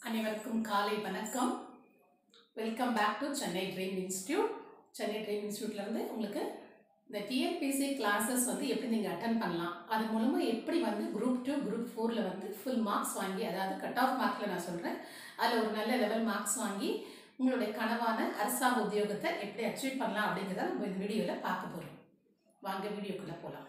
அனைவருக்கும் காலை வணக்கம் welcome back to Chennai dream institute Chennai dream இன்ஸ்டியூட்லேருந்து உங்களுக்கு இந்த டிஎன்பிசி கிளாஸஸ் வந்து எப்படி நீங்கள் அட்டன் பண்ணலாம் அது மூலமாக எப்படி வந்து குரூப் டூ குரூப் ஃபோரில் வந்து ஃபுல் மார்க்ஸ் வாங்கி அதாவது கட் ஆஃப் மார்க்கில் நான் சொல்கிறேன் அதில் ஒரு நல்ல லெவல் மார்க்ஸ் வாங்கி உங்களுடைய கனவான அரசாங்க உத்தியோகத்தை எப்படி அச்சீவ் பண்ணலாம் அப்படிங்கிறத நம்ம இந்த வீடியோவில் பார்க்க போகிறோம் வாங்க வீடியோக்குள்ளே போகலாம்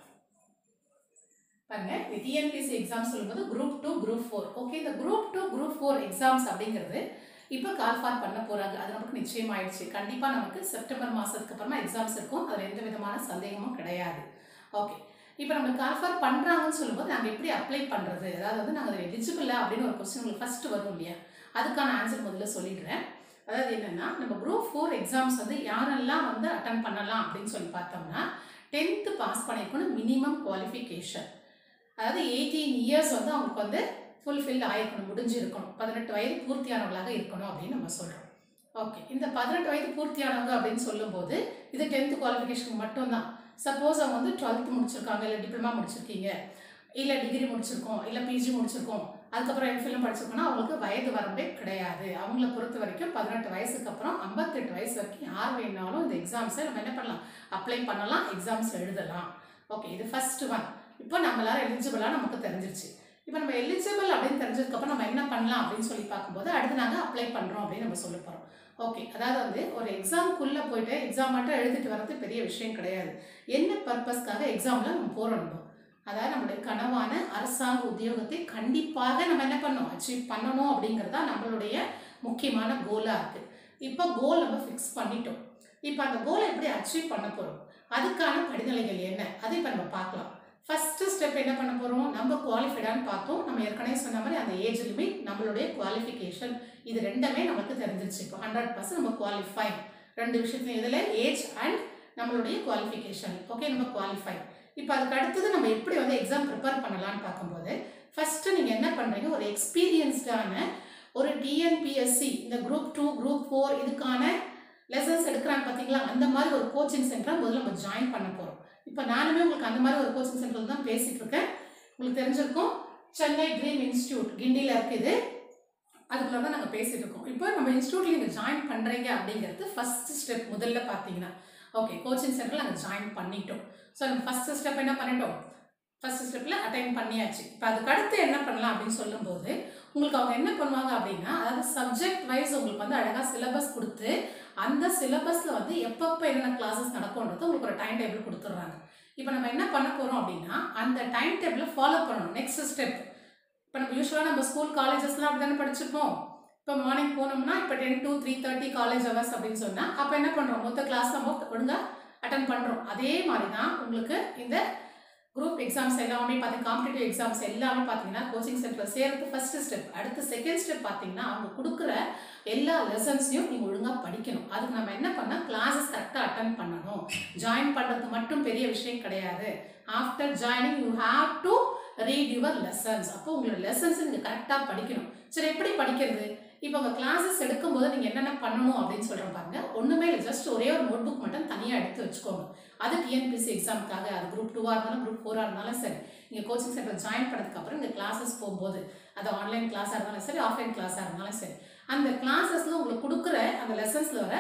பாருங்க இந்த டிஎன்பிசி எக்ஸாம் சொல்லும்போது group two group four okay இந்த group two group four exams அப்படிங்கிறது இப்போ கால் ஃபார் பண்ண போகிறாங்க அது நமக்கு நிச்சயம் ஆயிடுச்சு கண்டிப்பாக நமக்கு செப்டம்பர் மாதத்துக்கு அப்புறமா எக்ஸாம்ஸ் இருக்கும் அதில் எந்த விதமான சந்தேகமும் கிடையாது ஓகே இப்போ நம்ம கால் ஃபார் பண்ணுறாங்கன்னு சொல்லும்போது நாங்கள் எப்படி அப்ளை பண்ணுறது அதாவது வந்து நாங்கள் அதில் எலிஜிபிளா அப்படின்னு ஒரு கொஸ்டின் உங்களுக்கு ஃபஸ்ட்டு வரும் இல்லையா அதுக்கான ஆன்சர் முதல்ல சொல்லிடுறேன் அதாவது என்னென்னா நம்ம குரூப் ஃபோர் எக்ஸாம்ஸ் வந்து யாரெல்லாம் வந்து அட்டன் பண்ணலாம் அப்படின்னு சொல்லி பார்த்தோம்னா டென்த்து பாஸ் பண்ணியிருக்கணும் மினிமம் குவாலிஃபிகேஷன் அதாவது எயிட்டீன் இயர்ஸ் வந்து அவங்களுக்கு வந்து ஃபுல்ஃபில் ஆயிருக்கணும் முடிஞ்சிருக்கணும் பதினெட்டு வயது பூர்த்தியானவங்களாக இருக்கணும் அப்படின்னு நம்ம சொல்கிறோம் ஓகே இந்த பதினெட்டு வயது பூர்த்தியானவங்க அப்படின்னு சொல்லும்போது இது டென்த்து குவாலிஃபிகேஷன் மட்டும்தான் சப்போஸ் அவங்க வந்து டுவெல்த்து முடிச்சிருக்காங்க இல்லை டிப்ளமா முடிச்சிருக்கீங்க இல்லை டிகிரி முடிச்சிருக்கோம் இல்லை பிஜி முடிச்சிருக்கோம் அதுக்கப்புறம் எம்ஃபிலும் படிச்சிருக்கோம்னா அவங்களுக்கு வயது வரம்பே கிடையாது அவங்கள பொறுத்த வரைக்கும் பதினெட்டு வயசுக்கு அப்புறம் ஐம்பத்தெட்டு வயசு வரைக்கும் யார் வேணாலும் இந்த எக்ஸாம்ஸை நம்ம என்ன பண்ணலாம் அப்ளை பண்ணலாம் எக்ஸாம்ஸ் எழுதலாம் ஓகே இது ஃபர்ஸ்ட் ஒன் இப்போ நம்மளால எலிஜிபிளாக நமக்கு தெரிஞ்சிருச்சு இப்போ நம்ம எலிஜிபிள் அப்படின்னு தெரிஞ்சதுக்கப்புறம் நம்ம என்ன பண்ணலாம் அப்படின்னு சொல்லி பார்க்கும்போது அடுத்து நாங்கள் அப்ளை பண்ணுறோம் அப்படின்னு நம்ம சொல்ல போகிறோம் ஓகே அதாவது வந்து ஒரு எக்ஸாமுக்குள்ளே போயிட்டு எக்ஸாம் மட்டும் எழுதிட்டு வர்றது பெரிய விஷயம் கிடையாது என்ன பர்பஸ்க்காக எக்ஸாமில் நம்ம போராடணும் அதாவது நம்மளுடைய கனவான அரசாங்க உத்தியோகத்தை கண்டிப்பாக நம்ம என்ன பண்ணணும் அச்சீவ் பண்ணணும் அப்படிங்கிறது தான் நம்மளுடைய முக்கியமான கோலாக இருக்குது இப்போ கோல் நம்ம ஃபிக்ஸ் பண்ணிட்டோம் இப்போ அந்த கோலை எப்படி அச்சீவ் பண்ண போகிறோம் அதுக்கான படிநிலைகள் என்ன அதை இப்போ நம்ம பார்க்கலாம் ஃபஸ்ட்டு ஸ்டெப் என்ன பண்ண போகிறோம் நம்ம குவாலிஃபைடான்னு பார்த்தோம் நம்ம ஏற்கனவே சொன்ன மாதிரி அந்த ஏஜ் லிமிட் நம்மளுடைய குவாலிஃபிகேஷன் இது ரெண்டுமே நமக்கு தெரிஞ்சிருச்சு இப்போ ஹண்ட்ரட் பர்சன்ட் நம்ம குவாலிஃபை ரெண்டு விஷயத்துலையும் இதில் ஏஜ் அண்ட் நம்மளுடைய குவாலிஃபிகேஷன் ஓகே நம்ம குவாலிஃபை இப்போ அதுக்கு அடுத்தது நம்ம எப்படி வந்து எக்ஸாம் ப்ரிப்பேர் பண்ணலாம்னு பார்க்கும்போது ஃபஸ்ட்டு நீங்கள் என்ன பண்ணுறீங்க ஒரு எக்ஸ்பீரியன்ஸ்டான ஒரு டிஎன்பிஎஸ்சி இந்த குரூப் டூ குரூப் ஃபோர் இதுக்கான லெசன்ஸ் எடுக்கிறாங்க பார்த்தீங்களா அந்த மாதிரி ஒரு கோச்சிங் சென்டரை முதல்ல நம்ம ஜாயின் பண்ண போகிறோம் இப்போ நானுமே உங்களுக்கு அந்த மாதிரி ஒரு கோச்சிங் சென்டரில் தான் பேசிகிட்டு இருக்கேன் உங்களுக்கு தெரிஞ்சிருக்கும் சென்னை ட்ரீம் இன்ஸ்டியூட் கிண்டியில் இருக்குது அதுக்குள்ள தான் நாங்கள் பேசிகிட்டு இருக்கோம் இப்போ நம்ம இன்ஸ்டியூட்டில் நீங்கள் ஜாயின் பண்ணுறீங்க அப்படிங்கிறது ஃபஸ்ட்டு ஸ்டெப் முதல்ல பார்த்தீங்கன்னா ஓகே கோச்சிங் சென்டரில் நாங்கள் ஜாயின் பண்ணிட்டோம் ஸோ நம்ம ஃபஸ்ட்டு ஸ்டெப் என்ன பண்ணிட்டோம் ஃபஸ்ட் ஸ்டெப்பில் அட்டைன் பண்ணியாச்சு இப்போ அதுக்கு அடுத்து என்ன பண்ணலாம் அப்படின்னு சொல்லும்போது உங்களுக்கு அவங்க என்ன பண்ணுவாங்க அப்படின்னா அதாவது சப்ஜெக்ட் வைஸ் உங்களுக்கு வந்து அழகாக சிலபஸ் கொடுத்து அந்த சிலபஸில் வந்து எப்பப்போ என்னென்ன கிளாஸஸ் நடக்கும்ன்றது உங்களுக்கு ஒரு டைம் டேபிள் கொடுத்துட்றாங்க இப்போ நம்ம என்ன பண்ண போகிறோம் அப்படின்னா அந்த டைம் டேபிளை ஃபாலோ பண்ணணும் நெக்ஸ்ட் ஸ்டெப் இப்போ நம்ம யூஸ்வலாக நம்ம ஸ்கூல் காலேஜஸ்லாம் அப்படி தானே படிச்சிருப்போம் இப்போ மார்னிங் போனோம்னா இப்போ ten to three thirty college hours அப்படின்னு சொன்னால் அப்போ என்ன பண்ணுறோம் மொத்த கிளாஸ் நம்ம ஒழுங்காக அட்டன் பண்ணுறோம் அதே மாதிரி தான் உங்களுக்கு இந்த குரூப் எக்ஸாம்ஸ் எல்லாமே பார்த்து காம்படிட்டிவ் எக்ஸாம்ஸ் எல்லாமே பார்த்தீங்கன்னா கோச்சிங் சென்டரில் சேர்த்து ஃபஸ்ட்டு ஸ்டெப் அடுத்து செகண்ட் ஸ்டெப் பார்த்தீங்கன்னா அவங்க கொடுக்குற எல்லா லெசன்ஸையும் நீங்கள் ஒழுங்காக படிக்கணும் அதுக்கு நம்ம என்ன பண்ணால் கிளாஸஸ் கரெக்டாக அட்டன் பண்ணணும் ஜாயின் பண்ணுறது மட்டும் பெரிய விஷயம் கிடையாது after joining you have to read your lessons அப்போ உங்களோட லெசன்ஸ் நீங்கள் கரெக்டாக படிக்கணும் சரி எப்படி படிக்கிறது இப்போ உங்கள் கிளாஸஸ் எடுக்கும்போது நீங்கள் என்னென்ன பண்ணணும் அப்படின்னு சொல்கிறோம் பாருங்க ஒன்றுமே இல்லை ஜஸ்ட் ஒரே ஒரு நோட் புக் மட்டும் தனியாக எடுத்து வச்சுக்கோங்க அது டிஎன்பிசி எக்ஸாமுக்காக அது குரூப் டூவாக இருந்தாலும் குரூப் ஃபோராக இருந்தாலும் சரி நீங்கள் கோச்சிங் சென்டர் ஜாயின் பண்ணதுக்கப்புறம் இந்த கிளாஸஸ் போகும்போது அது ஆன்லைன் கிளாஸாக இருந்தாலும் சரி ஆஃப்லைன் கிளாஸாக இருந்தாலும் சரி அந்த கிளாஸஸில் உங்களுக்கு கொடுக்குற அந்த லெசன்ஸில் வர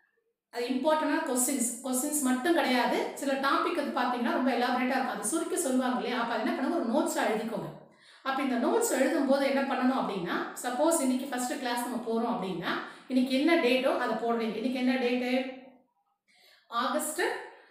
அது இம்பார்ட்டண்டான கொஸ்டின்ஸ் கொஸ்டின்ஸ் மட்டும் கிடையாது சில டாபிக் வந்து பார்த்தீங்கன்னா ரொம்ப எலாபரேட்டாக இருக்கும் அது சுருக்கி சொல்லுவாங்க இல்லையா அப்போ என்ன பண்ணுங்க ஒரு நோட்ஸாக எழுதிக்கோங்க அப்போ இந்த நோட்ஸ் எழுதும்போது என்ன பண்ணணும் அப்படின்னா சப்போஸ் இன்னைக்கு ஃபர்ஸ்ட் கிளாஸ் நம்ம போகிறோம் அப்படின்னா இன்னைக்கு என்ன டேட்டோ அதை போடுறீங்க இன்னைக்கு என்ன டேட்டு ஆகஸ்ட்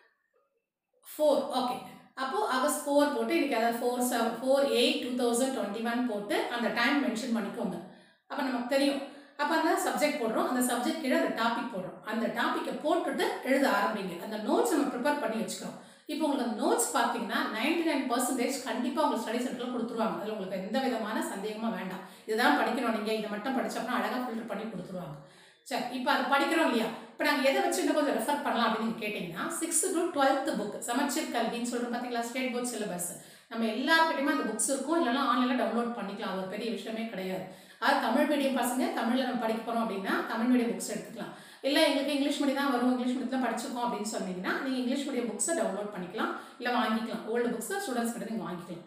ஃபோர் ஓகே அப்போது ஆகஸ்ட் ஃபோர் போட்டு இன்னைக்கு அதாவது four seven four eight two thousand twenty one போட்டு அந்த டைம் மென்ஷன் பண்ணிக்கோங்க அப்போ நமக்கு தெரியும் அப்போ அந்த சப்ஜெக்ட் போடுறோம் அந்த சப்ஜெக்ட் கீழே அந்த டாபிக் போடுறோம் அந்த டாப்பிக்கை போட்டுட்டு எழுத ஆரம்பிங்க அந்த நோட்ஸ் நம்ம ப்ரிப்பேர் பண்ணி வச்சுக்கிறோம் இப்போ உங்களுக்கு அந்த நோட்ஸ் பார்த்தீங்கன்னா நைன்டி நைன் பர்சன்டேஜ் கண்டிப்பாக உங்களுக்கு ஸ்டடி சென்டரில் கொடுத்துருவாங்க அதில் உங்களுக்கு எந்த விதமான சந்தேகமாக வேண்டாம் இதுதான் படிக்கணும் நீங்கள் இதை மட்டும் படிச்சப்பறம் அழகாக ஃபில்டர் பண்ணி கொடுத்துருவாங்க சரி இப்போ அது படிக்கிறோம் இல்லையா இப்போ நாங்கள் எதை வச்சு இன்னும் கொஞ்சம் ரெஃபர் பண்ணலாம் அப்படின்னு நீங்கள் கேட்டிங்கன்னா சிக்ஸ்த் டு டுவெல்த் புக் சமச்சீர் கல்வின்னு சொல்கிறோம் பார்த்தீங்களா ஸ்டேட் போர்ட் சிலபஸ் நம்ம எல்லாருக்கிட்டையுமே அந்த புக்ஸ் இருக்கும் இல்லைனா ஆன்லைனில் டவுன்லோட் பண்ணிக்கலாம் அது ஒரு பெரிய விஷயமே கிடையாது அது தமிழ் மீடியம் பசங்க தமிழில் நம்ம படிக்க போகிறோம் அப்படின்னா தமிழ் மீடியம் புக்ஸ் எடுத்துக்கலாம் இல்லை எங்களுக்கு இங்கிலீஷ் மீடியம் தான் வரும் இங்கிலீஷ் மீடியத்தில் படிச்சிருக்கோம் அப்படின்னு சொன்னீங்கன்னா நீங்கள் இங்கிலீஷ் மீடியம் புக்ஸை டவுன்லோட் பண்ணிக்கலாம் இல்லை வாங்கிக்கலாம் ஓல்டு புக்ஸை ஸ்டூடெண்ட்ஸ் கிட்ட நீங்கள் வாங்கிக்கலாம்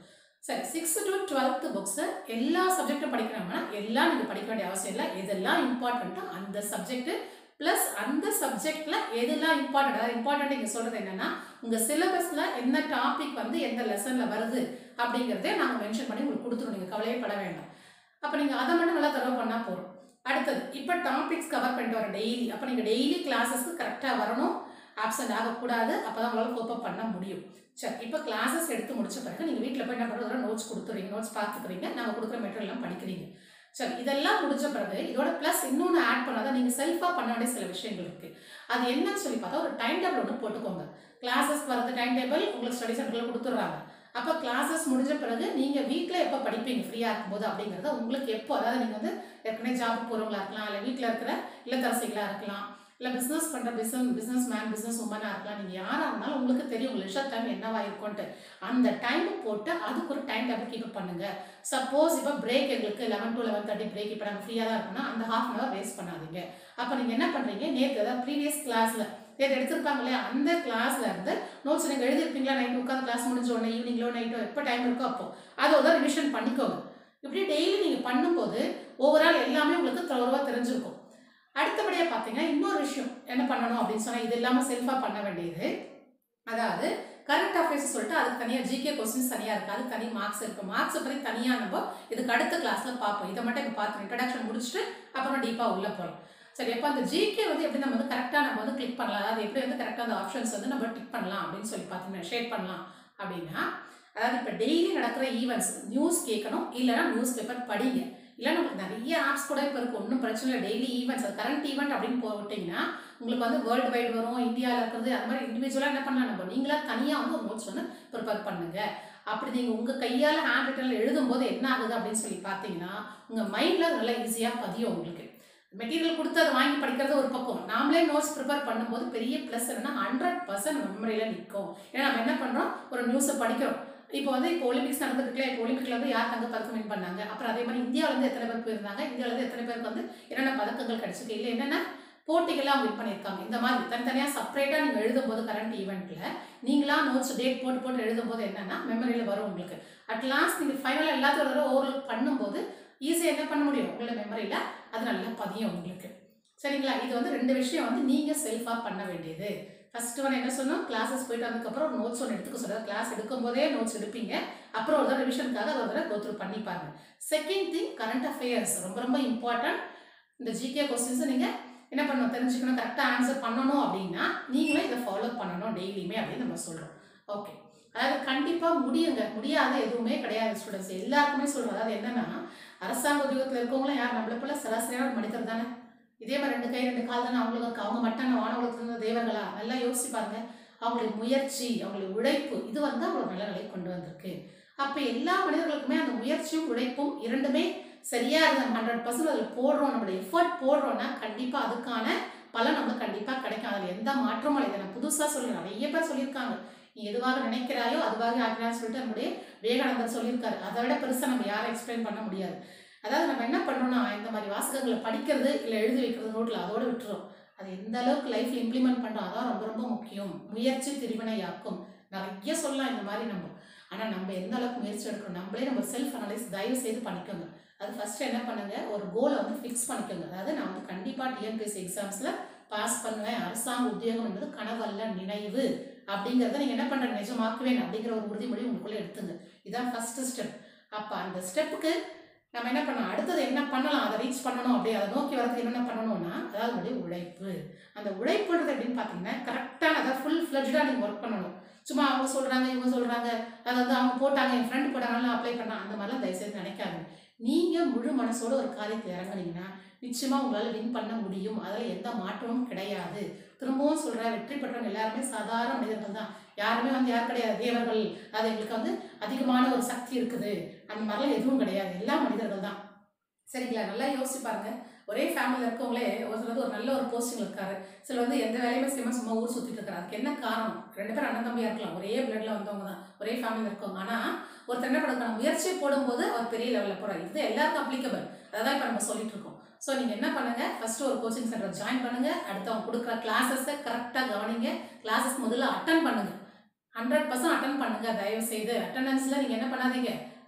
சரி சிக்ஸ்த் டு டுவெல்த் புக்ஸு எல்லா சப்ஜெக்ட்டும் படிக்கணும்னா எல்லாம் நீங்கள் படிக்க வேண்டிய அவசியம் இல்லை எதெல்லாம் இம்பார்ட்டண்ட்டோ அந்த சப்ஜெக்ட்டு ப்ளஸ் அந்த சப்ஜெக்டில் எதெல்லாம் இம்பார்ட்டன்ட் அதாவது இம்பார்ட்டன்ட் இங்கே சொல்கிறது என்னென்னா உங்கள் சிலபஸில் என்ன டாபிக் வந்து எந்த லெசனில் வருது அப்படிங்கிறதே நாங்கள் மென்ஷன் பண்ணி உங்களுக்கு கொடுத்துருவோம் நீங்கள் கவலையே பட வேண்டாம் அப்போ நீங்கள் அதை மட்டும் நல்லா தரவு பண்ணால் போதும் அடுத்தது இப்போ டாபிக்ஸ் கவர் பண்ணிட்டு வர டெய்லி அப்போ நீங்கள் டெய்லி கிளாஸஸ்க்கு கரெக்டாக வரணும் ஆப்சண்ட் ஆகக்கூடாது அப்போ தான் உங்களால் கோப்பப் பண்ண முடியும் சரி இப்போ கிளாஸஸ் எடுத்து முடிச்ச பிறகு நீங்கள் வீட்டில் போய் என்ன பண்ணுறது நோட்ஸ் கொடுத்துறீங்க நோட்ஸ் பார்த்துக்கிறீங்க நாங்கள் கொடுக்குற மெட்டீரியல்லாம் படிக்கிறீங்க சரி இதெல்லாம் முடிஞ்ச பிறகு இதோட ப்ளஸ் இன்னொன்று ஆட் பண்ணாதான் நீங்கள் செல்ஃபாக பண்ண வேண்டிய சில விஷயங்கள் இருக்குது அது என்னன்னு சொல்லி பார்த்தா ஒரு டைம் டேபிள் ஒன்று போட்டுக்கோங்க கிளாஸஸ் வரது டைம் டேபிள் உங்களுக்கு ஸ்டடி சென்டரில் கொடுத்துட்றாங்க அப்போ கிளாஸஸ் முடிஞ்ச பிறகு நீங்கள் வீட்டில் எப்போ படிப்பீங்க ஃப்ரீயாக இருக்கும்போது அப்படிங்கிறத உங்களுக்கு எப்போ அதாவது நீங்கள் வந்து ஏற்கனவே ஜாப் போகிறவங்களா இருக்கலாம் இல்லை வீட்டில் இருக்கிற இல்லத்தரசிகளாக இருக்கலாம் இல்லை பிஸ்னஸ் பண்ணுற பிஸ்னஸ் பிஸ்னஸ் மேன் பிஸ்னஸ் உமனாக இருக்கலாம் நீங்கள் யாராக இருந்தாலும் உங்களுக்கு தெரியும் உங்கள் லெஷர் டைம் என்னவா இருக்கும்ன்ட்டு அந்த டைம் போட்டு அதுக்கு ஒரு டைம் டேபிள் கீப் பண்ணுங்க சப்போஸ் இப்போ பிரேக் எங்களுக்கு eleven to eleven thirty break இப்போ நாங்கள் ஃப்ரீயாக தான் இருக்கோம்னா அந்த ஹாஃப் அன் ஹவர் வேஸ்ட் பண்ணாதீங்க அப்போ நீங்கள் என்ன பண்ணுறீங்க நேற்று அதாவது ப்ரீவியஸ் கிளாஸில் நேற்று எடுத்திருப்பாங்க இல்லையா அந்த கிளாஸ்ல இருந்து நோட்ஸ் நீங்கள் எழுதிருப்பீங்களா நைட் உட்காந்து கிளாஸ் முடிஞ்ச உடனே ஈவினிங்லோ நைட்டோ எப்போ டைம் இருக்கோ அப்போ அதை ஒரு ரிவிஷன் பண்ணிக்கோங்க இப்படி டெய்லி நீங்கள் பண்ணும்போது ஓவரால் எல்லாமே உங்களுக்கு தளர்வாக தெரிஞ்சிருக்கும் அடுத்தபடியாக பார்த்தீங்கன்னா இன்னொரு விஷயம் என்ன பண்ணணும் அப்படின்னு சொன்னால் இது இல்லாமல் செல்ஃபாக பண்ண வேண்டியது அதாவது கரண்ட் அஃபேர்ஸ் சொல்லிட்டு அதுக்கு தனியாக ஜிகே கொஸ்டின்ஸ் தனியாக இருக்குது அதுக்கு தனி மார்க்ஸ் இருக்குது மார்க்ஸை பற்றி தனியாக நம்ம இதுக்கு அடுத்த கிளாஸில் பார்ப்போம் இதை மட்டும் இப்போ பார்த்து இன்ட்ரடக்ஷன் முடிச்சுட்டு அப்புறம் டீப்பாக உள்ளே போகலாம் சரி அப்போ அந்த ஜிகே வந்து எப்படி நம்ம வந்து கரெக்டாக நம்ம வந்து கிளிக் பண்ணலாம் அதாவது எப்படி வந்து கரெக்டாக அந்த ஆப்ஷன்ஸ் வந்து நம்ம டிக் பண்ணலாம் அப்படின்னு சொல்லி பார்த்தீங்கன்னா ஷேட் பண்ணலாம் அப்படின்னா அதாவது இப்போ டெய்லி நடக்கிற ஈவெண்ட்ஸ் நியூஸ் கேட்கணும் இல்லைன்னா நியூஸ் பேப்பர் படிங்க இல்லை நமக்கு நிறைய ஆப்ஸ் கூட இப்போ இருக்குது ஒன்றும் பிரச்சனை இல்லை டெய்லி ஈவெண்ட்ஸ் அது கரண்ட் ஈவெண்ட் அப்படின்னு போட்டிங்கன்னா உங்களுக்கு வந்து வேர்ல்டு வைடு வரும் இந்தியாவில் இருக்கிறது அது மாதிரி இண்டிவிஜுவலாக என்ன பண்ணலாம் நம்ம நீங்களாக தனியாக வந்து ஒரு நோட்ஸ் வந்து ப்ரிப்பேர் பண்ணுங்க அப்படி நீங்கள் உங்கள் கையால் ஹேண்ட் ரிட்டனில் எழுதும்போது என்ன ஆகுது அப்படின்னு சொல்லி பார்த்தீங்கன்னா உங்கள் மைண்டில் அது நல்லா ஈஸியாக பதியும் உங்களுக்கு மெட்டீரியல் கொடுத்து அதை வாங்கி படிக்கிறது ஒரு பக்கம் நாமளே நோட்ஸ் ப்ரிப்பேர் பண்ணும்போது பெரிய ப்ளஸ் என்னன்னா ஹண்ட்ரட் பர்சன்ட் மெமரியில் நிற்கும் ஏன்னா நம்ம என்ன பண்ணுறோம் ஒரு நியூஸை படிக்கிறோம் இப்போ வந்து இப்போ ஒலிம்பிக்ஸ் நடந்துருக்குல்ல இப்போ ஒலிம்பிக்ல வந்து யார் தங்க பதக்கம் வின் பண்ணாங்க அப்புறம் அதே மாதிரி இந்தியாவிலேருந்து எத்தனை பேர் போயிருந்தாங்க இந்தியாவிலேருந்து எத்தனை பேருக்கு வந்து என்னென்ன பதக்கங்கள் கிடைச்சிருக்கு இல்லை என்னென்ன போட்டிகள்லாம் வின் பண்ணியிருக்காங்க இந்த மாதிரி தனித்தனியாக செப்பரேட்டாக நீங்கள் எழுதும்போது கரண்ட் ஈவெண்ட்டில் நீங்களா நோட்ஸ் டேட் போட்டு போட்டு எழுதும்போது என்னென்னா மெமரியில் வரும் உங்களுக்கு அட் லாஸ்ட் நீங்கள் ஃபைனலாக எல்லாத்தையும் ஒரு தடவை ஓவர் பண்ணும்போது ஈஸியாக என்ன பண்ண முடியும் உங்களோட மெமரியில் அது நல்லா பதியும் உங்களுக்கு சரிங்களா இது வந்து ரெண்டு விஷயம் வந்து நீங்கள் செல்ஃபாக பண்ண வேண்டியது ஃபர்ஸ்ட் ஒன் என்ன சொன்னோம் கிளாஸஸ் போயிட்டு வந்ததுக்கப்புறம் ஒரு நோட்ஸ் ஒன்று எடுத்துக்க சொல்கிறார் கிளாஸ் எடுக்கும் போதே நோட்ஸ் எடுப்பீங்க அப்புறம் ஒரு தடவை ரிவிஷனுக்காக அதை ஒரு தடவை கோத்ரூ பண்ணிப்பாங்க செகண்ட் திங் கரண்ட் அஃபேர்ஸ் ரொம்ப ரொம்ப இம்பார்ட்டன்ட் இந்த ஜிகே கொஸ்டின்ஸை நீங்கள் என்ன பண்ணணும் தெரிஞ்சுக்கணும் கரெக்டாக ஆன்சர் பண்ணணும் அப்படின்னா நீங்களே இதை ஃபாலோ பண்ணணும் டெய்லியுமே அப்படின்னு நம்ம சொல்கிறோம் ஓகே அதாவது கண்டிப்பாக முடியுங்க முடியாத எதுவுமே கிடையாது ஸ்டூடெண்ட்ஸ் எல்லாருக்குமே சொல்கிறோம் அதாவது என்னென்னா அரசாங்க உத்தியோகத்தில் இருக்கவங்களும் யார் நம்மளை போல சராசரியான ஒரு மனிதர் தானே இதே மாதிரி ரெண்டு கை ரெண்டு கால் தானே அவங்களுக்கு இருக்கு அவங்க மட்டும் வானவங்களுக்கு இருந்த தேவர்களா நல்லா யோசிச்சு பாருங்க அவங்களுடைய முயற்சி அவங்களுடைய உழைப்பு இது வந்து அவங்களை நல்ல நிலை கொண்டு வந்திருக்கு அப்போ எல்லா மனிதர்களுக்குமே அந்த முயற்சியும் உழைப்பும் இரண்டுமே சரியா இருந்த ஹண்ட்ரட் பர்சன்ட் அதில் போடுறோம் நம்மளுடைய எஃபர்ட் போடுறோம்னா கண்டிப்பாக அதுக்கான பலன் நமக்கு கண்டிப்பாக கிடைக்கும் அதில் எந்த மாற்றமும் இல்லை இதை நான் புதுசாக சொல்லி நிறைய பேர் சொல்லியிருக்காங்க நீ எதுவாக நினைக்கிறாயோ அதுவாக ஆகிறான்னு சொல்லிட்டு நம்முடைய விவேகானந்தர் சொல்லியிருக்காரு அதை விட பெருசாக நம்ம யாரும் எக்ஸ்பிளைன் பண்ண முடியாது அதாவது நம்ம என்ன பண்ணுறோம்னா இந்த மாதிரி வாசகங்களை படிக்கிறது இல்லை எழுதி வைக்கிறது நோட்டில் அதோட விட்டுறோம் அது எந்த அளவுக்கு லைஃப்பில் இம்ப்ளிமெண்ட் பண்ணுறோம் அதான் ரொம்ப ரொம்ப முக்கியம் முயற்சி திருவினையாக்கும் நிறைய சொல்லலாம் இந்த மாதிரி நம்ம ஆனால் நம்ம எந்த அளவுக்கு முயற்சி எடுக்கிறோம் நம்மளே நம்ம செல்ஃப் அனலைஸ் தயவு செய்து பண்ணிக்கோங்க அது ஃபஸ்ட்டு என்ன பண்ணுங்க ஒரு கோலை வந்து ஃபிக்ஸ் பண்ணிக்கோங்க அதாவது நான் வந்து கண்டிப்பாக டிஎன்பிஎஸ்சி எக்ஸாம்ஸில் பாஸ் பண்ணுவேன் அரசாங்க உத்தியோகம் என்பது கனவல்ல நினைவு அப்படிங்கிறத நீங்கள் என்ன பண்ணுற நிஜமாக்குவேன் அப்படிங்கிற ஒரு உறுதிமொழி உங்களுக்குள்ளே எடுத்துங்க இதுதான் ஃபஸ்ட்டு ஸ்டெப் அப்போ அந்த ஸ்டெப்புக்கு நம்ம என்ன பண்ணலாம் அடுத்தது என்ன பண்ணலாம் அதை ரீச் பண்ணணும் அப்படி அதை நோக்கி வரதுக்கு என்னென்ன பண்ணணும்னா அதாவது உங்களுடைய உழைப்பு அந்த உழைப்புன்றது எப்படின்னு பார்த்தீங்கன்னா கரெக்டான அதை ஃபுல் ஃப்ளெஜ்டாக நீங்கள் ஒர்க் பண்ணணும் சும்மா அவங்க சொல்கிறாங்க இவங்க சொல்கிறாங்க அதை வந்து அவங்க போட்டாங்க என் ஃப்ரெண்ட் போட்டாங்கலாம் அப்ளை பண்ணால் அந்த மாதிரிலாம் தயவுசெய்து நினைக்காதுங்க நீங்கள் முழு மனசோட ஒரு காரியத்தில் இறங்குனீங்கன்னா நிச்சயமாக உங்களால் வின் பண்ண முடியும் அதில் எந்த மாற்றமும் கிடையாது திரும்பவும் சொல்கிறேன் வெற்றி பெற்றவங்க எல்லாருமே சாதாரண மனிதர்கள் தான் யாருமே வந்து யார் கிடையாது தேவர்கள் அது எங்களுக்கு வந்து அதிகமான ஒரு சக்தி இருக்குது அந்த மாதிரிலாம் எதுவும் கிடையாது எல்லா மனிதர்கள் தான் சரிங்களா நல்லா யோசிச்சு பாருங்க ஒரே ஃபேமிலியில் இருக்கவங்களே ஒருத்தர் வந்து ஒரு நல்ல ஒரு போஸ்டிங் இருக்காரு சில வந்து எந்த வேலையுமே செய்யாம சும்மா ஊர் சுற்றிட்டு இருக்காரு அதுக்கு என்ன காரணம் ரெண்டு பேரும் அண்ணன் தம்பியாக இருக்கலாம் ஒரே பிளட்ல வந்தவங்க தான் ஒரே ஃபேமிலியில் இருக்கவங்க ஆனால் ஒருத்தர் என்ன பண்ணுறாங்க முயற்சியை போடும்போது அவர் பெரிய லெவலில் போகிறார் இது எல்லாருக்கும் அப்ளிகபிள் அதான் இப்போ நம்ம சொல்லிட்டு இருக்கோம் ஸோ நீங்கள் என்ன பண்ணுங்க ஃபர்ஸ்ட் ஒரு கோச்சிங் சென்டர் ஜாயின் பண்ணுங்க அடுத்து அவங்க கொடுக்குற கிளாஸஸை கரெக்டாக கவனிங்க கிளாஸஸ் முதல்ல அட்டன் பண்ணுங்க ஹண்ட்ரட் பர்சன்ட் அட்டன் பண்ணுங்க தயவு செய்து அட்டண்டன்ஸில் நீங்கள் என்ன பண்ணாதீங்க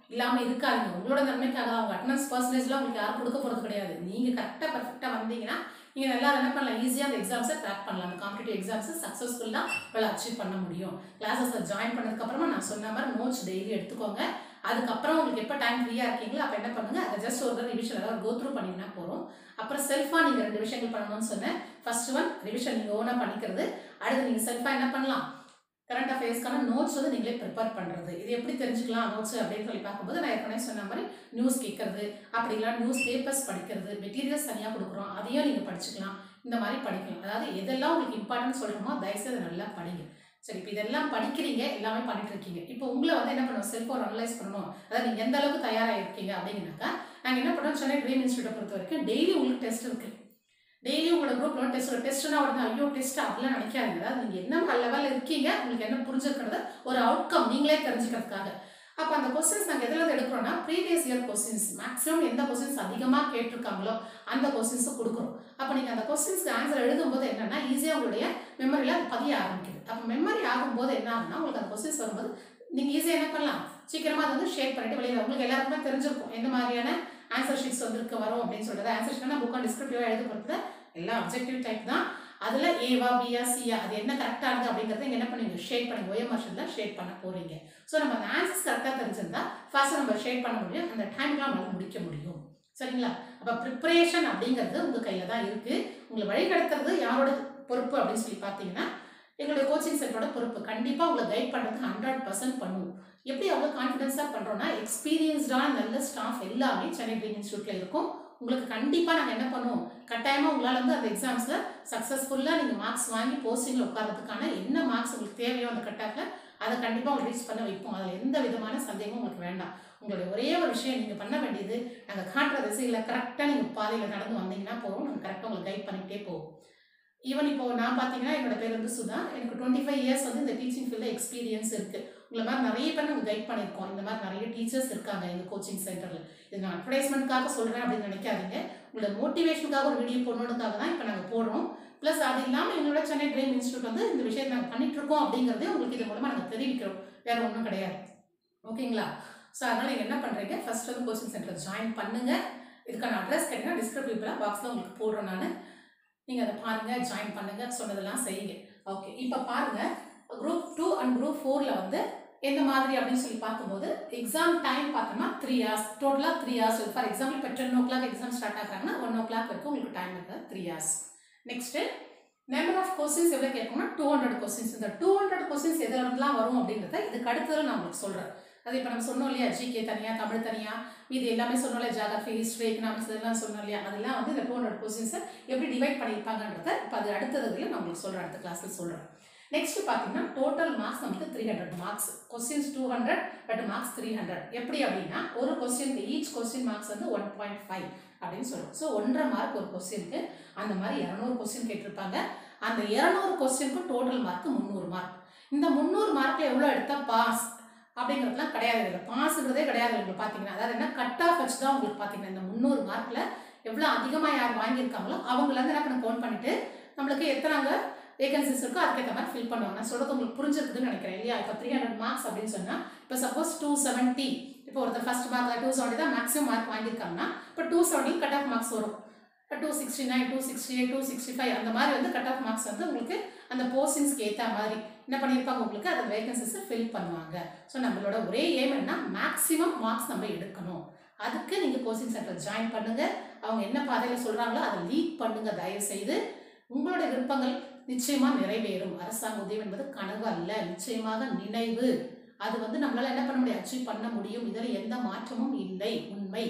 இல்லாமல் இருக்காதுங்க உங்களோட நன்மைக்காக தான் அவங்க அட்டனன்ஸ் பர்சன்டேஜ்லாம் உங்களுக்கு யாரும் கொடுக்க போகிறது கிடையாது நீங்கள் கரெக்டாக பர்ஃபெக்டாக வந்தீங்கன்னா நீங்கள் நல்லா என்ன பண்ணலாம் ஈஸியாக அந்த எக்ஸாம்ஸை க்ராக் பண்ணலாம் அந்த காம்படிட்டிவ் எக்ஸாம்ஸை சக்ஸஸ்ஃபுல்லாக உங்களால் அச்சீவ் பண்ண முடியும் கிளாஸஸில் ஜாயின் பண்ணதுக்கப்புறமா நான் சொன்ன மாதிரி நோட்ஸ் டெய்லி எடுத்துக்கோங்க அதுக்கப்புறம் உங்களுக்கு எப்போ டைம் ஃப்ரீயாக இருக்கீங்களோ அப்போ என்ன பண்ணுங்க அதை ஜஸ்ட் ஒரு ரிவிஷன் அதாவது கோ த்ரூ பண்ணிங்கன்னா போகிறோம் அப்புறம் செல்ஃபாக நீங்கள் ரெண்டு விஷயங்கள் பண்ணணும்னு சொன்னேன் ஃபர்ஸ்ட் ஒன் ரிவிஷன் நீங்கள் ஓனாக பண்ணிக்கிறது அடுத்து நீங்கள் செல்ஃபாக என்ன பண்ணலாம் கரண்ட் அஃபேர்ஸ்க்கான நோட்ஸ் வந்து நீங்களே ப்ரிப்பேர் பண்ணுறது இது எப்படி தெரிஞ்சுக்கலாம் நோட்ஸ் அப்படின்னு சொல்லி பார்க்கும்போது நான் ஏற்கனவே சொன்ன மாதிரி நியூஸ் கேட்கறது அப்படி இல்லை நியூஸ் பேப்பர்ஸ் படிக்கிறது மெட்டீரியல்ஸ் தனியாக கொடுக்குறோம் அதையும் நீங்கள் படிச்சுக்கலாம் இந்த மாதிரி படிக்கலாம் அதாவது எதெல்லாம் உங்களுக்கு இம்பார்ட்டன்ட் சொல்லணுமோ தயவுசெய்து அதை நல்லா படிங்க சரி இப்போ இதெல்லாம் படிக்கிறீங்க எல்லாமே பண்ணிட்டு இருக்கீங்க இப்போ உங்களை வந்து என்ன பண்ணுவோம் செல்ஃபோன் அனலைஸ் பண்ணணும் அதாவது நீங்கள் எந்த அளவுக்கு தயாராக இருக்கீங்க அப்படின்னாக்கா நாங்கள் என்ன பண்ணுறோம் சென்னை ட்ரீம் இன்ஸ்டியூட்டை பொறுத்த வரைக்கும் டெய்லி உங்களுக்கு டெஸ்ட் இருக்கு டெய்லி உங்களோட குரூப்ல டெஸ்ட் டெஸ்ட்னா உடனே ஐயோ டெஸ்ட் அப்படிலாம் நினைக்காதீங்க அதாவது நீங்கள் என்ன லெவலில் இருக்கீங்க உங்களுக்கு என்ன புரிஞ்சிருக்கிறது ஒரு அவுட்கம் நீங்களே தெரிஞ்சுக்கிறதுக்காக அப்போ அந்த கொஸ்டின்ஸ் நாங்கள் எதில் எடுக்கிறோம்னா ப்ரீவியஸ் இயர் கொஸ்டின்ஸ் மேக்ஸிமம் எந்த கொஸ்டின்ஸ் அதிகமாக கேட்டிருக்காங்களோ அந்த கொஸ்டின்ஸை கொடுக்குறோம் அப்போ நீங்கள் அந்த கொஸ்டின்ஸ்க்கு ஆன்சர் எழுதும்போது என்னன்னா ஈஸியாக உங்களுடைய மெமரியில் அது பதிய ஆரம்பிக்குது அப்போ மெமரி ஆகும்போது என்ன ஆகும்னா உங்களுக்கு அந்த கொஸ்டின்ஸ் வரும்போது நீங்கள் ஈஸியாக என்ன பண்ணலாம் சீக்கிரமாக அதை வந்து ஷேர் பண்ணிட்டு வெளியே உங்களுக்கு எல்லாருக்குமே தெரிஞ்சிருக்கும் எந்த மாதிரியான ஆன்சர் ஷீட்ஸ் வந்துருக்கு வரும் அப்படின்னு சொல்றது ஆன்சர் ஷீட்னா புக் டிஸ்கிரிப்டிவாக எழுத போகிறது எல்லாம் அப்ஜெக்டிவ் டைப் தான் அதில் ஏவா பியா சியா அது என்ன கரெக்டாக இருக்குது அப்படிங்கிறத இங்கே என்ன பண்ணுவீங்க ஷேட் பண்ணுங்க ஓஎம்ஆர்ஷனில் ஷேட் பண்ண போகிறீங்க ஸோ நம்ம அந்த ஆன்சர்ஸ் கரெக்டாக தெரிஞ்சிருந்தா ஃபர்ஸ்ட் நம்ம ஷேட் பண்ண முடியும் அந்த டைம்லாம் நம்மளால முடிக்க முடியும் சரிங்களா அப்போ ப்ரிப்பரேஷன் அப்படிங்கிறது உங்கள் கையில் தான் இருக்குது உங்களை வழிநடத்துறது யாரோட பொறுப்பு அப்படின்னு சொல்லி பார்த்தீங்கன்னா எங்களுடைய கோச்சிங் சென்டரோட பொறுப்பு கண்டிப்பாக உங்களை கைட் பண்ணுறதுக்கு ஹண்ட்ரட் பர்சன்ட் பண்ணுவோம் எப்படி அவ்வளோ கான்ஃபிடென்ஸாக பண்ணுறோன்னா எக்ஸ்பீரியன்ஸ்டான நல்ல ஸ்டாஃப் எல்லாமே சென்னை ட்ரீம் இன்ஸ்டியூட்டில் இருக்கும் உங்களுக்கு கண்டிப்பாக நாங்கள் என்ன பண்ணுவோம் கட்டாயமாக உங்களால் வந்து அந்த எக்ஸாம்ஸில் சக்ஸஸ்ஃபுல்லாக நீங்கள் மார்க்ஸ் வாங்கி போஸ்டிங்கில் உட்காரதுக்கான என்ன மார்க்ஸ் உங்களுக்கு தேவையோ அந்த கட்டாஃபில் அதை கண்டிப்பாக உங்களுக்கு ரீச் பண்ண வைப்போம் அதில் எந்த விதமான சந்தேகமும் உங்களுக்கு வேண்டாம் உங்களுடைய ஒரே ஒரு விஷயம் நீங்கள் பண்ண வேண்டியது நாங்கள் காட்டுற திசையில் கரெக்டாக நீங்கள் பாதையில் நடந்து வந்தீங்கன்னா போகிறோம் நாங்கள் கரெக்டாக உங்களுக்கு கைட் பண்ணிக்கிட்டே போவோம் ஈவன் இப்போ நான் பார்த்தீங்கன்னா என்னோட பேர் வந்து சுதா எனக்கு டுவெண்ட்டி ஃபைவ் இயர்ஸ் வந்து இந்த டீச்சிங் ஃபீல்டில் எக்ஸ்பீரியன்ஸ் இருக்குது உங்களை மாதிரி நிறைய பேர் நாங்கள் கைட் பண்ணியிருக்கோம் இந்த மாதிரி நிறைய டீச்சர்ஸ் இருக்காங்க எங்கள் கோச்சிங் சென்டரில் இது நான் அட்வர்டைஸ்மெண்ட்காக சொல்கிறேன் அப்படின்னு நினைக்காதீங்க உங்களோட மோட்டிவேஷனுக்காக ஒரு வீடியோ போடணுக்காக தான் இப்போ நாங்கள் போடுறோம் ப்ளஸ் அது இல்லாமல் எங்களோட சென்னை ட்ரீம் இன்ஸ்டியூட் வந்து இந்த விஷயத்தை நாங்கள் பண்ணிட்டு இருக்கோம் அப்படிங்கிறதே உங்களுக்கு இது மூலமாக நாங்கள் தெரிவிக்கிறோம் வேற ஒன்றும் கிடையாது ஓகேங்களா ஸோ அதனால் நீங்கள் என்ன பண்ணுறீங்க ஃபர்ஸ்ட் வந்து கோச்சிங் சென்டரில் ஜாயின் பண்ணுங்கள் இதுக்கான அட்ரஸ் கேட்டிங்கன்னா டிஸ்கிரிப்டிவ்ல பாக்ஸில் உங்களுக்கு போடுறேன் நான் நீங்கள் அதை பாருங்கள் ஜாயின் பண்ணுங்கள் சொன்னதெல்லாம் செய்யுங்க ஓகே இப்போ பாருங்கள் குரூப் டூ அண்ட் குரூப் ஃபோரில் வந்து எந்த மாதிரி அப்படின்னு சொல்லி பார்க்கும்போது எக்ஸாம் டைம் பார்த்தோம்னா த்ரீ ஹவர்ஸ் டோட்டலாக த்ரீ ஹவர்ஸ் ஃபார் எக்ஸாம்பிள் இப்போ ten o'clock exam start ஆகுறாங்கன்னா ஒன் ஓ கிளாக் வரைக்கும் உங்களுக்கு டைம் இருக்குது three hours next number of questions எவ்வளோ கேட்கணும்னா டூ ஹண்ட்ரட் கொஸ்டின்ஸ் இந்த டூ ஹண்ட்ரட் கொஸ்டின்ஸ் எதுலாம் வரும் அப்படின்றத இதுக்கு அடுத்ததில் நான் உங்களுக்கு சொல்கிறேன் அது இப்போ நம்ம சொன்னோம் இல்லையா ஜிகே தனியாக தமிழ் தனியாக இது எல்லாமே சொன்னோம் இல்லையா ஜாகிரஃபி ஹிஸ்ட்ரி எக்கனாமிக்ஸ் இதெல்லாம் சொன்னோம் இல்லையா அதெல்லாம் வந்து இந்த டூ ஹண்ட்ரட் கொஸ்டின்ஸை எப்படி டிவைட் பண்ணியிருப்பாங்கன்றத இப்போ அது அடுத்ததுல நான் உங்களுக்கு சொல்கிறேன் அடுத்த கிளாஸில் சொல்கிறேன் நெக்ஸ்ட் பார்த்தீங்கன்னா டோட்டல் மார்க்ஸ் நமக்கு three hundred marks questions two hundred but marks three hundred எப்படி அப்படின்னா ஒரு கொஸ்டின் ஈச் கொஸ்டின் மார்க்ஸ் வந்து ஒன் பாயிண்ட் ஃபைவ் அப்படின்னு சொல்லுவோம் ஸோ ஒன்றரை மார்க் ஒரு கொஸ்டினுக்கு அந்த மாதிரி இரநூறு கொஸ்டின் கேட்டிருப்பாங்க அந்த இரநூறு கொஸ்டினுக்கு டோட்டல் மார்க் முந்நூறு மார்க் இந்த முந்நூறு மார்க்கில் எவ்வளோ எடுத்தால் பாஸ் அப்படிங்கிறதுலாம் கிடையாது இல்லை பாஸுங்கிறதே கிடையாது உங்களுக்கு பார்த்தீங்கன்னா அதாவது என்ன கட் ஆஃப் வச்சு தான் உங்களுக்கு பார்த்தீங்கன்னா இந்த முந்நூறு மார்க்கில் எவ்வளோ அதிகமாக யார் வாங்கியிருக்காங்களோ அவங்கள என்ன பண்ண கவுண்ட் பண்ணிட்டு நம்மளுக்கு எத்தனை வேகன்சிஸ் இருக்கோ அதுக்கேற்ற மாதிரி ஃபில் பண்ணுவாங்க நான் சொல்கிறது உங்களுக்கு புரிஞ்சிருக்குதுன்னு நினைக்கிறேன் இல்லையா இப்போ த்ரீ ஹண்ட்ரட் மார்க்ஸ் அப்படின்னு சொன்னால் இப்போ சப்போஸ் டூ செவன்ட்டி இப்போ ஒருத்தர் ஃபர்ஸ்ட் மார்க் டூ செவன்ட்டி தான் மேக்ஸிமம் மார்க் வாங்கியிருக்காங்கன்னா இப்போ two seventy cut off marks வரும் two sixty nine two sixty eight two sixty five அந்த மாதிரி வந்து கட் ஆஃப் மார்க்ஸ் வந்து உங்களுக்கு அந்த போஸ்டிங்ஸ்க்கு ஏற்ற மாதிரி என்ன பண்ணியிருப்பாங்க உங்களுக்கு அந்த வேகன்சிஸை ஃபில் பண்ணுவாங்க ஸோ நம்மளோட ஒரே ஏம் என்ன மேக்ஸிமம் மார்க்ஸ் நம்ம எடுக்கணும் அதுக்கு நீங்கள் கோச்சிங் சென்டர் ஜாயின் பண்ணுங்கள் அவங்க என்ன பாதையில் சொல்கிறாங்களோ அதை லீக் பண்ணுங்கள் தயவு செய்து உங்களுடைய விருப்பங்கள் நிச்சயமாக நிறைவேறும் அரசாங்க உதவி என்பது கனவு அல்ல நிச்சயமாக நினைவு அது வந்து நம்மளால என்ன பண்ண முடியும் அச்சீவ் பண்ண முடியும் இதில் எந்த மாற்றமும் இல்லை உண்மை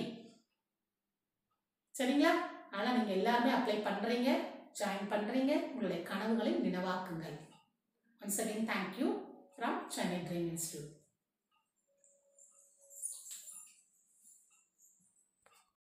சரிங்களா ஆனால் நீங்கள் எல்லாருமே அப்ளை பண்ணுறீங்க ஜாயின் பண்ணுறீங்க உங்களுடைய கனவுகளை நினைவாக்குங்கள் once again thank you from Chennai dream institute